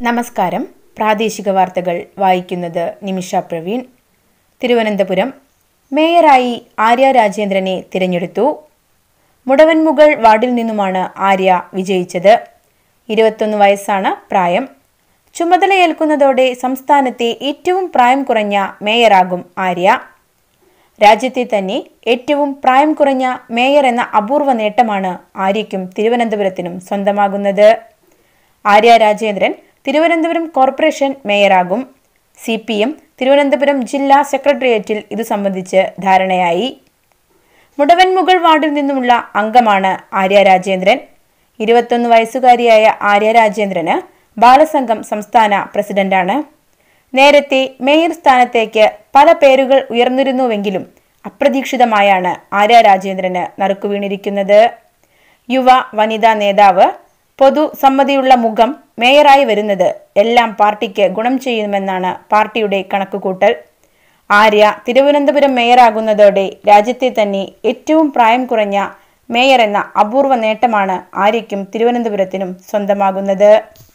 നമസ്കാരം പ്രാദേശിക വാർത്തകൾ വായിക്കുന്നത് നിമിഷ പ്രവീൺ തിരുവനന്തപുരം മേയറായി ആര്യ രാജേന്ദ്രനെ തിരഞ്ഞെടുത്തു മുടവൻമുകൾ വാർഡിൽ നിന്നുമാണ് ആര്യ വിജയിച്ചത് ഇരുപത്തൊന്ന് വയസ്സാണ് പ്രായം ചുമതലയേൽക്കുന്നതോടെ സംസ്ഥാനത്തെ ഏറ്റവും പ്രായം കുറഞ്ഞ മേയറാകും ആര്യ രാജ്യത്തെ തന്നെ ഏറ്റവും പ്രായം കുറഞ്ഞ മേയർ എന്ന അപൂർവ നേട്ടമാണ് ആര്യയ്ക്കും തിരുവനന്തപുരത്തിനും സ്വന്തമാകുന്നത് ആര്യ രാജേന്ദ്രൻ തിരുവനന്തപുരം കോർപ്പറേഷൻ മേയറാകും സി പി എം തിരുവനന്തപുരം ജില്ലാ സെക്രട്ടേറിയറ്റിൽ ഇതു സംബന്ധിച്ച് ധാരണയായി മുടവൻമുകൾ വാർഡിൽ നിന്നുമുള്ള അംഗമാണ് ആര്യ രാജേന്ദ്രൻ ഇരുപത്തൊന്ന് വയസ്സുകാരിയായ ആര്യ രാജേന്ദ്രന് ബാലസംഘം സംസ്ഥാന പ്രസിഡന്റാണ് നേരത്തെ മേയർ സ്ഥാനത്തേക്ക് പല പേരുകൾ ഉയർന്നിരുന്നുവെങ്കിലും അപ്രതീക്ഷിതമായാണ് ആര്യ രാജേന്ദ്രന് നറുക്കുവീണിരിക്കുന്നത് യുവ വനിതാ നേതാവ് പൊതു സമ്മതിയുള്ള മുഖം മേയറായി വരുന്നത് എല്ലാം പാർട്ടിക്ക് ഗുണം ചെയ്യുമെന്നാണ് പാർട്ടിയുടെ കണക്കുകൂട്ടൽ ആര്യ തിരുവനന്തപുരം മേയറാകുന്നതോടെ രാജ്യത്തെ തന്നെ ഏറ്റവും പ്രായം കുറഞ്ഞ മേയർ എന്ന അപൂർവ നേട്ടമാണ് ആര്യയ്ക്കും തിരുവനന്തപുരത്തിനും സ്വന്തമാകുന്നത്